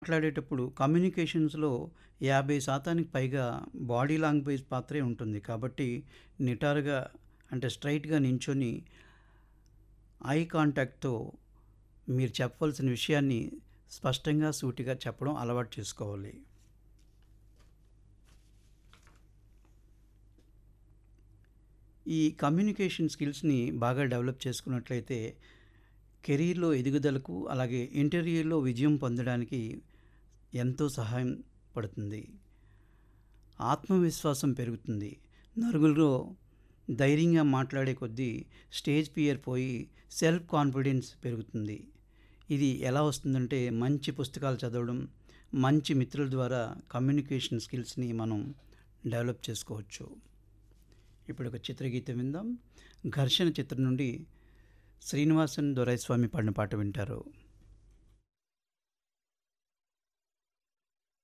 మాట్లాడేటప్పుడు కమ్యూనికేషన్స్‌లో 50% పైగా body language పాత్రే ఉంటుంది. కాబట్టి నిటారుగా అంటే స్ట్రెయిట్‌గా నించొని ఐ కాంటాక్ట్‌తో మీరు చెప్పవలసిన విషయాన్ని స్పష్టంగా, సూటిగా చెప్పడం అలవాటు చేసుకోవాలి. ఈ కమ్యూనికేషన్ స్కిల్స్‌ని బాగా డెవలప్ చేసుకున్నట్లయితే కెరీర్‌లో ఎదుగుదలకు, అలాగే ఇంటర్వ్యూలో విజయం పొందడానికి ఎంతో సహాయం పడుతుంది. ఆత్మవిశ్వాసం పెరుగుతుంది. నలుగురిలో ధైర్యంగా మాట్లాడే కొద్దీ స్టేజ్ ఫియర్ పోయి సెల్ఫ్ కాన్ఫిడెన్స్ పెరుగుతుంది. ఇది ఎలా వస్తుందంటే మంచి పుస్తకాలు చదవడం, మంచి మిత్రుల ద్వారా కమ్యూనికేషన్ స్కిల్స్‌ని మనం డెవలప్ చేసుకోవచ్చు. ఇప్పుడొక చిత్రగీతం విందాం. 'ఘర్షణ' చిత్రం నుండి శ్రీనివాసన్ దొరైస్వామి పాడిన పాట వింటారు.